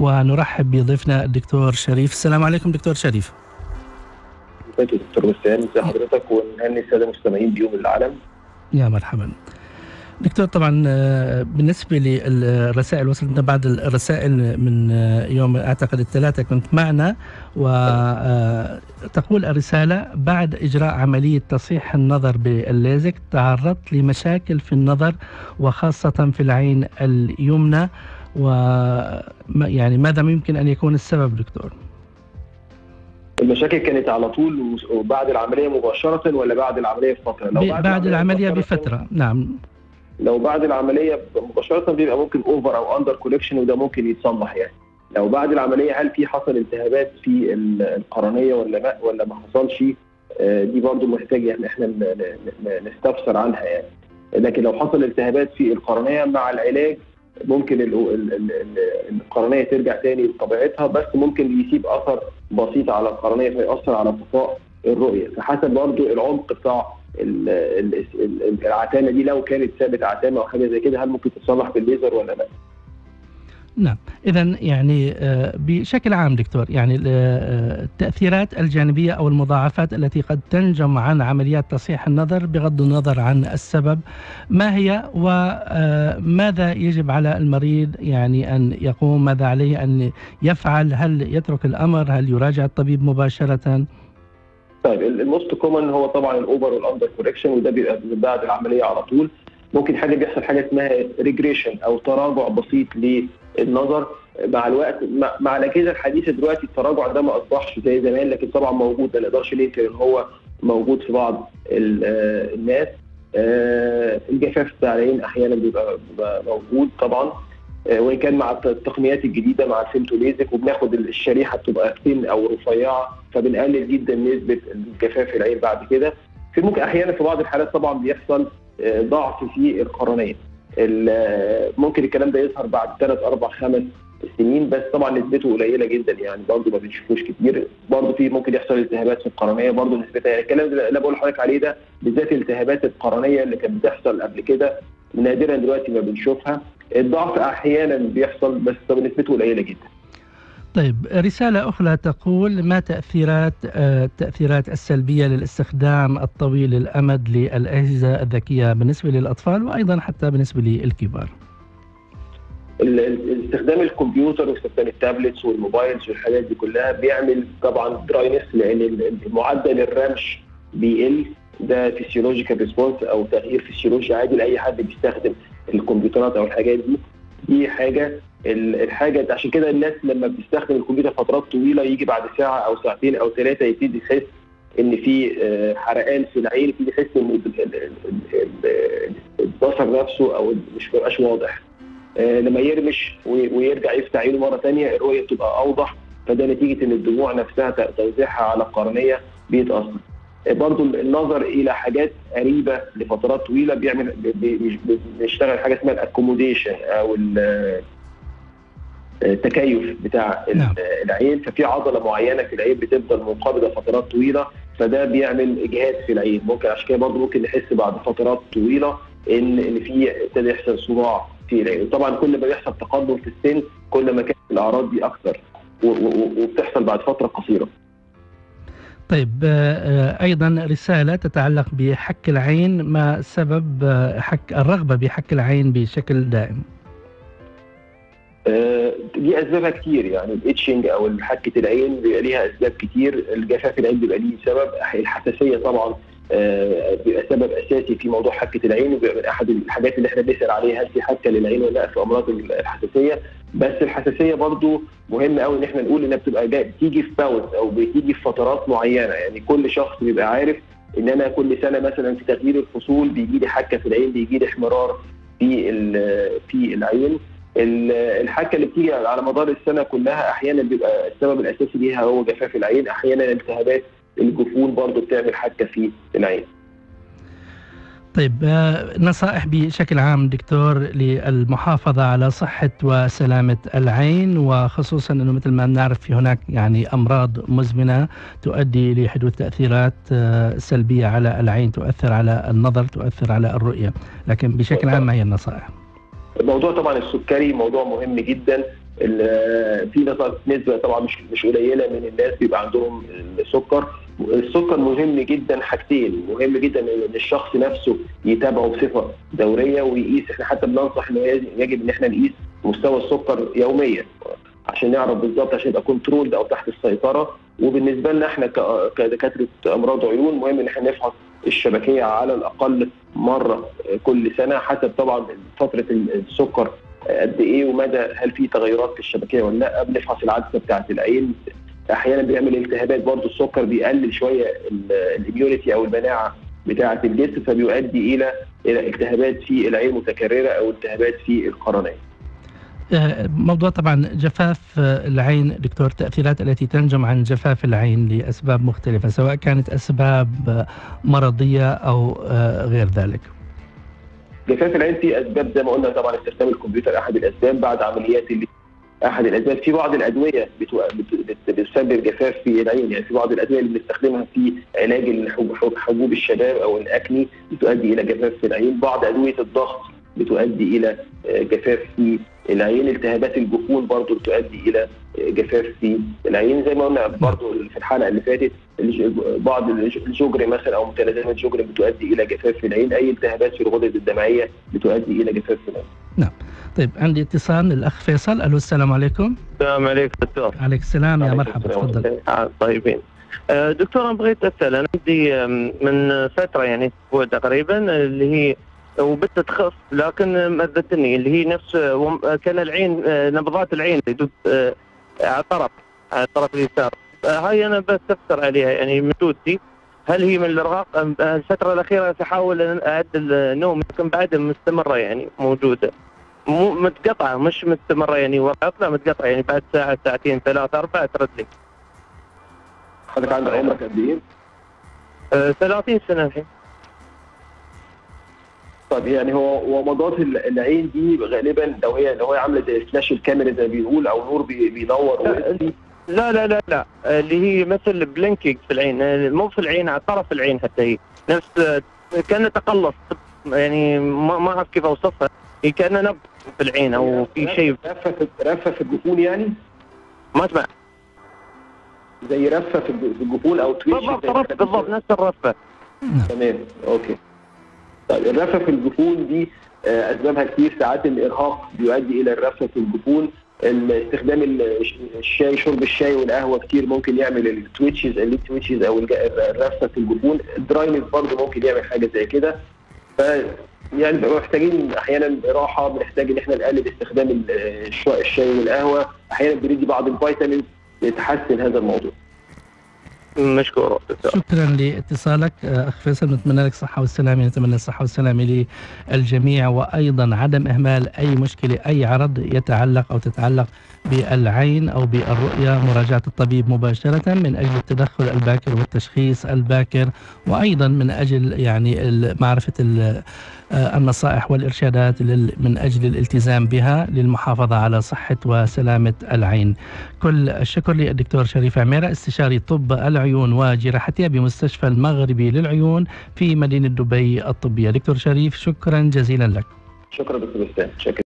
ونرحب بضيفنا الدكتور شريف السلام عليكم دكتور شريف ازيك يا دكتور وسام ازي حضرتك ونهني الساده المستمعين بيوم العالم يا مرحبا دكتور طبعا آه، بالنسبه للرسائل وصلتنا بعد الرسائل من آه، يوم اعتقد الثلاثاء كنت معنا وتقول الرساله بعد اجراء عمليه تصحيح النظر بالليزك تعرضت لمشاكل في النظر وخاصه في العين اليمنى و يعني ماذا يمكن ان يكون السبب دكتور؟ المشاكل كانت على طول وبعد العمليه مباشره ولا بعد العمليه بفتره؟ لو بعد, بعد العمليه بفتره نعم لو بعد العمليه مباشره بيبقى ممكن اوفر او اندر كوليكشن وده ممكن يتصلح يعني لو بعد العمليه هل في حصل التهابات في القرنيه ولا ما ولا ما حصلش آه، دي برضو محتاج يعني احنا نستفسر عنها يعني لكن لو حصل التهابات في القرنيه مع العلاج ممكن القرنيه ترجع تاني لطبيعتها بس ممكن يسيب اثر بسيط على القرنيه فيأثر على صفاء الرؤيه فحسب برضو العمق بتاع العتامه دي لو كانت ثابت عتامه او حاجه زي كده هل ممكن تتصلح بالليزر ولا لا؟ نعم إذا يعني آه، بشكل عام دكتور يعني آه، التأثيرات الجانبية أو المضاعفات التي قد تنجم عن عمليات تصحيح النظر بغض النظر عن السبب ما هي وماذا آه، يجب على المريض يعني أن يقوم ماذا عليه أن يفعل هل يترك الأمر هل يراجع الطبيب مباشرة طيب الموست كومن هو طبعا الاوفر والاندر كوركشن وده بيبقى بعد العمليه على طول ممكن حاجه بيحصل حاجه اسمها ريجريشن او تراجع بسيط للنظر مع الوقت مع الاجهزه الحديثه دلوقتي التراجع ده ما اصبحش زي زمان لكن طبعا موجود ما نقدرش ننكر ان هو موجود في بعض آه، الناس آه، الجفاف بتاع العين احيانا بيبقى موجود طبعا آه، وان كان مع التقنيات الجديده مع الفيمتوليزك وبناخد الشريحه بتبقى ثين او رفيعه فبنقلل جدا نسبه الجفاف العين بعد كده في ممكن احيانا في بعض الحالات طبعا بيحصل آه، ضعف في القرنيه آه، ممكن الكلام ده يظهر بعد ثلاث اربع خمس سنين بس طبعا نسبته قليله جدا يعني برضه ما بنشوفوش كتير برضه في ممكن يحصل التهابات في القرنيه برضه نسبتها يعني الكلام اللي بقول لحضرتك عليه ده بالذات الالتهابات القرنيه اللي كانت بتحصل قبل كده نادرا دلوقتي ما بنشوفها الضعف احيانا بيحصل بس نسبته قليله جدا طيب رسالة أخرى تقول ما تأثيرات آه، التأثيرات السلبية للاستخدام الطويل الأمد للأجهزة الذكية بالنسبة للأطفال وأيضا حتى بالنسبة للكبار استخدام الكمبيوتر واستخدام التابلتس والموبايلز والحاجات دي كلها بيعمل طبعا دراينس لان معدل الرمش بيقل ده فيسيولوجيكال ريسبونس او تغيير فيسيولوجي عادي لاي حد بيستخدم الكمبيوترات او الحاجات دي دي حاجه الحاجه دي عشان كده الناس لما بتستخدم الكمبيوتر فترات طويله يجي بعد ساعه او ساعتين او ثلاثه يبتدي يحس ان في آه، حرقان في العين يبتدي يحس ان البصر نفسه او مش بيبقاش واضح آه، لما يرمش ويرجع يفتح عينه مره ثانيه الرؤيه بتبقى اوضح فده نتيجه ان الدموع نفسها توزيعها على القرنيه بيتاثر برضو النظر الى حاجات قريبه لفترات طويله بيعمل بيشتغل حاجه اسمها الاكوموديشن او التكيف بتاع نعم. العين ففي عضله معينه في العين بتفضل منقبضه فترات طويله فده بيعمل اجهاد في العين ممكن عشان كده برضه ممكن نحس بعد فترات طويله ان ان في ابتدى يحصل صداع في العين وطبعا كل ما بيحصل تقدم في السن كل ما كانت الاعراض دي اكثر وبتحصل بعد فتره قصيره طيب آه، آه، ايضا رساله تتعلق بحك العين ما سبب آه، حك الرغبه بحك العين بشكل دائم دي اسبابها كتير يعني الاتشنج او حكه العين بيبقى ليها اسباب كتير الجفاف العين بيبقى ليه سبب الحساسيه طبعا بيبقى سبب اساسي في موضوع حكه العين وبيبقى من احد الحاجات اللي احنا بنسال عليها هل في حكه للعين ولا لا في امراض الحساسيه بس الحساسيه برضو مهم قوي ان احنا نقول انها بتبقى بتيجي في باوز او بتيجي في فترات معينه يعني كل شخص بيبقى عارف ان انا كل سنه مثلا في تغيير الفصول بيجي لي حكه في العين بيجي لي احمرار في في العين الحكه اللي بتيجي على مدار السنه كلها احيانا بيبقى السبب الاساسي ليها هو جفاف العين احيانا التهابات الجفون برضو بتعمل حكه في العين طيب آه، نصائح بشكل عام دكتور للمحافظة على صحة وسلامة العين وخصوصا أنه مثل ما نعرف في هناك يعني أمراض مزمنة تؤدي لحدوث تأثيرات آه، سلبية على العين تؤثر على النظر تؤثر على الرؤية لكن بشكل عام ما هي النصائح؟ الموضوع طبعا السكري موضوع مهم جدا في نسبه طبعا مش مش قليله من الناس بيبقى عندهم السكر السكر مهم جدا حاجتين مهم جدا ان الشخص نفسه يتابعه بصفه دوريه ويقيس احنا حتى بننصح انه يجب ان احنا نقيس مستوى السكر يوميا عشان نعرف بالظبط عشان يبقى كنترول او تحت السيطره وبالنسبه لنا احنا كدكاتره امراض عيون مهم ان احنا نفحص الشبكيه على الاقل مره كل سنه حسب طبعا فتره السكر قد ايه ومدى هل في تغيرات في الشبكيه ولا لا بنفحص العدسه بتاعه العين احيانا بيعمل التهابات برضه السكر بيقلل شويه الاميونيتي او المناعه بتاعه الجسم فبيؤدي الى الى التهابات في العين متكرره او التهابات في القرنيه. موضوع طبعا جفاف العين دكتور التاثيرات التي تنجم عن جفاف العين لاسباب مختلفه سواء كانت اسباب مرضيه او غير ذلك. جفاف العين في اسباب زي ما قلنا طبعا استخدام الكمبيوتر احد الاسباب بعد عمليات اللي احد الاسباب في بعض الادويه بتسبب جفاف في العين يعني في بعض الادويه اللي بنستخدمها في علاج حبوب الشباب او الاكني بتؤدي الى جفاف في العين بعض ادويه الضغط بتؤدي الى جفاف في العين التهابات الجفون برضه بتؤدي الى جفاف في العين زي ما قلنا برضه في الحلقه اللي فاتت بعض الجوجر مثلا او متلازمات جوجر بتؤدي الى جفاف في العين اي التهابات في الغدد الدمعيه بتؤدي الى جفاف في العين نعم طيب عندي اتصال الاخ فيصل الو السلام عليكم السلام عليكم دكتور عليك السلام يا مرحبا تفضل طيبين دكتور انا بغيت اسال انا عندي من فتره يعني اسبوع تقريبا اللي هي وبدت تخف لكن مدتني اللي هي نفس كان العين نبضات العين تدب على الطرف على الطرف اليسار هاي انا بستفسر عليها يعني من جودتي هل هي من الارهاق الفتره الاخيره احاول اعدل النوم لكن بعدها مستمره يعني موجوده مو متقطعه مش مستمره يعني وقت لا متقطعه يعني بعد ساعه ساعتين ثلاث اربع ترد لي. حضرتك عندك عمرك قد ايه؟ أه 30 سنه الحين. طيب يعني هو ومضات العين دي غالبا لو هي لو هي عامله زي فلاش الكاميرا زي ما بيقول او نور بينور لا لا لا لا اللي هي مثل بلينكينج في العين مو في العين على طرف العين حتى هي نفس كانه تقلص يعني ما ما اعرف كيف اوصفها هي كانها نبض في العين او في شيء رفه في رفه في الجفون يعني؟ ما اسمع زي رفه في الجفون او تويتش بالضبط بالضبط نفس الرفه تمام اوكي طيب الرفه في الجفون دي اسبابها كتير ساعات الارهاق بيؤدي الى الرفه في الجفون استخدام الشاي شرب الشاي والقهوه كتير ممكن يعمل التويتشز اللي تويتشز او الرفه في الجفون الدراينس برضه ممكن يعمل حاجه زي كده ف يعني محتاجين احيانا راحه بنحتاج ان احنا نقلل استخدام الشاي والقهوه احيانا بندي بعض الفيتامينز لتحسن هذا الموضوع مشكور شكرا لاتصالك اخ فيصل نتمنى لك الصحه والسلامه نتمنى الصحه والسلامه للجميع وايضا عدم اهمال اي مشكله اي عرض يتعلق او تتعلق بالعين او بالرؤيه مراجعه الطبيب مباشره من اجل التدخل الباكر والتشخيص الباكر وايضا من اجل يعني معرفه النصائح والارشادات من اجل الالتزام بها للمحافظه على صحه وسلامه العين. كل الشكر للدكتور شريف عميره استشاري طب العيون وجراحتها بمستشفى المغربي للعيون في مدينه دبي الطبيه. دكتور شريف شكرا جزيلا لك. شكرا دكتور شكرا